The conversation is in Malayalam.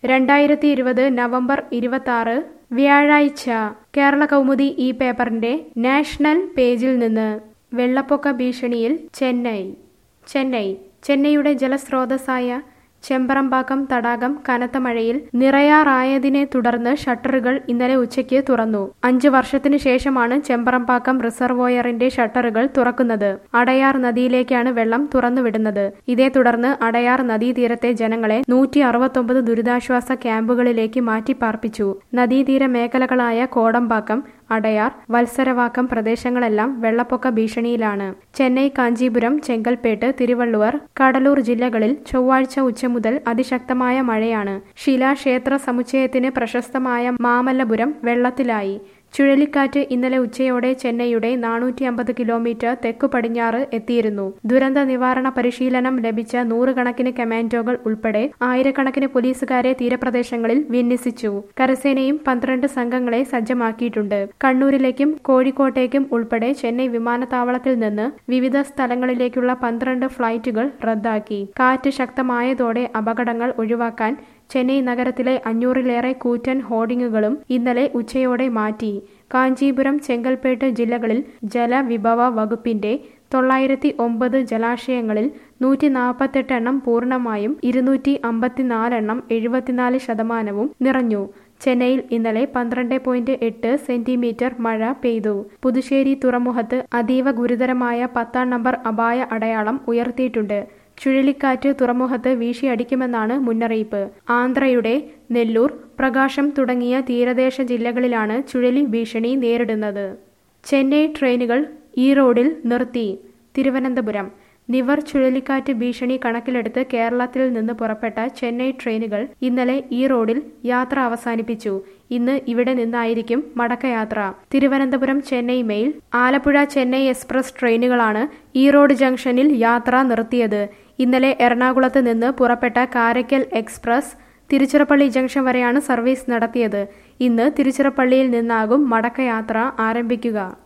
രണ്ടായിരത്തി ഇരുപത് നവംബർ ഇരുപത്തി വ്യാഴാഴ്ച കേരള കൗമുദി ഈ പേപ്പറിന്റെ നാഷണൽ പേജിൽ നിന്ന് വെള്ളപ്പൊക്ക ഭീഷണിയിൽ ചെന്നൈ ചെന്നൈ ചെന്നൈയുടെ ജലസ്രോതസ്സായ ചെമ്പറമ്പാക്കം തടാകം കനത്ത മഴയിൽ നിറയാറായതിനെ തുടർന്ന് ഷട്ടറുകൾ ഇന്നലെ ഉച്ചയ്ക്ക് തുറന്നു അഞ്ചു വർഷത്തിനു ശേഷമാണ് ചെമ്പറമ്പാക്കം റിസർവോയറിന്റെ ഷട്ടറുകൾ തുറക്കുന്നത് അടയാർ നദിയിലേക്കാണ് വെള്ളം തുറന്നുവിടുന്നത് ഇതേ തുടർന്ന് അടയാർ നദീതീരത്തെ ജനങ്ങളെ നൂറ്റി അറുപത്തൊമ്പത് ദുരിതാശ്വാസ ക്യാമ്പുകളിലേക്ക് മാറ്റിപ്പാർപ്പിച്ചു നദീതീര മേഖലകളായ കോടമ്പാക്കം അടയാർ വത്സരവാക്കം പ്രദേശങ്ങളെല്ലാം വെള്ളപ്പൊക്ക ഭീഷണിയിലാണ് ചെന്നൈ കാഞ്ചീപുരം ചെങ്കൽപ്പേട്ട് തിരുവള്ളുവർ കടലൂർ ജില്ലകളിൽ ചൊവ്വാഴ്ച ഉച്ച മുതൽ അതിശക്തമായ മഴയാണ് ശിലാക്ഷേത്ര സമുച്ചയത്തിന് പ്രശസ്തമായ മാമല്ലപുരം വെള്ളത്തിലായി ചുഴലിക്കാറ്റ് ഇന്നലെ ഉച്ചയോടെ ചെന്നൈയുടെ നാനൂറ്റി അമ്പത് കിലോമീറ്റർ തെക്കു പടിഞ്ഞാറ് എത്തിയിരുന്നു ദുരന്ത നിവാരണ പരിശീലനം ലഭിച്ച നൂറുകണക്കിന് കമാൻഡോകൾ ഉൾപ്പെടെ ആയിരക്കണക്കിന് പോലീസുകാരെ തീരപ്രദേശങ്ങളിൽ വിന്യസിച്ചു കരസേനയും പന്ത്രണ്ട് സംഘങ്ങളെ സജ്ജമാക്കിയിട്ടുണ്ട് കണ്ണൂരിലേക്കും കോഴിക്കോട്ടേക്കും ഉൾപ്പെടെ ചെന്നൈ വിമാനത്താവളത്തിൽ നിന്ന് വിവിധ സ്ഥലങ്ങളിലേക്കുള്ള പന്ത്രണ്ട് ഫ്ലൈറ്റുകൾ റദ്ദാക്കി കാറ്റ് ശക്തമായതോടെ അപകടങ്ങൾ ഒഴിവാക്കാൻ ചെന്നൈ നഗരത്തിലെ അഞ്ഞൂറിലേറെ കൂറ്റൻ ഹോർഡിങ്ങുകളും ഇന്നലെ ഉച്ചയോടെ മാറ്റി കാഞ്ചീപുരം ചെങ്കൽപ്പേട്ട് ജില്ലകളിൽ ജലവിഭവ വകുപ്പിന്റെ തൊള്ളായിരത്തി ഒമ്പത് ജലാശയങ്ങളിൽ നൂറ്റി നാൽപ്പത്തെട്ട് എണ്ണം പൂർണ്ണമായും ഇരുന്നൂറ്റി അമ്പത്തിനാലെണ്ണം എഴുപത്തിനാല് ശതമാനവും നിറഞ്ഞു ചെന്നൈയിൽ ഇന്നലെ പന്ത്രണ്ട് പോയിന്റ് എട്ട് സെന്റിമീറ്റർ മഴ പെയ്തു പുതുശ്ശേരി തുറമുഖത്ത് അതീവ ഗുരുതരമായ പത്താം നമ്പർ അപായ അടയാളം ഉയർത്തിയിട്ടുണ്ട് ചുഴലിക്കാറ്റ് തുറമുഖത്ത് വീശിയടിക്കുമെന്നാണ് മുന്നറിയിപ്പ് ആന്ധ്രയുടെ നെല്ലൂർ പ്രകാശം തുടങ്ങിയ തീരദേശ ജില്ലകളിലാണ് ചുഴലി ഭീഷണി നേരിടുന്നത് ചെന്നൈ ട്രെയിനുകൾ ഈ റോഡിൽ നിർത്തി തിരുവനന്തപുരം നിവർ ചുഴലിക്കാറ്റ് ഭീഷണി കണക്കിലെടുത്ത് കേരളത്തിൽ നിന്ന് പുറപ്പെട്ട ചെന്നൈ ട്രെയിനുകൾ ഇന്നലെ ഈ റോഡിൽ യാത്ര അവസാനിപ്പിച്ചു ഇന്ന് ഇവിടെ നിന്നായിരിക്കും മടക്കയാത്ര തിരുവനന്തപുരം ചെന്നൈ മെയിൽ ആലപ്പുഴ ചെന്നൈ എക്സ്പ്രസ് ട്രെയിനുകളാണ് ഈറോഡ് ജംഗ്ഷനിൽ യാത്ര നിർത്തിയത് ഇന്നലെ എറണാകുളത്ത് നിന്ന് പുറപ്പെട്ട കാരയ്ക്കൽ എക്സ്പ്രസ് തിരുച്ചിറപ്പള്ളി ജംഗ്ഷൻ വരെയാണ് സർവീസ് നടത്തിയത് ഇന്ന് തിരുച്ചിറപ്പള്ളിയിൽ നിന്നാകും മടക്കയാത്ര ആരംഭിക്കുക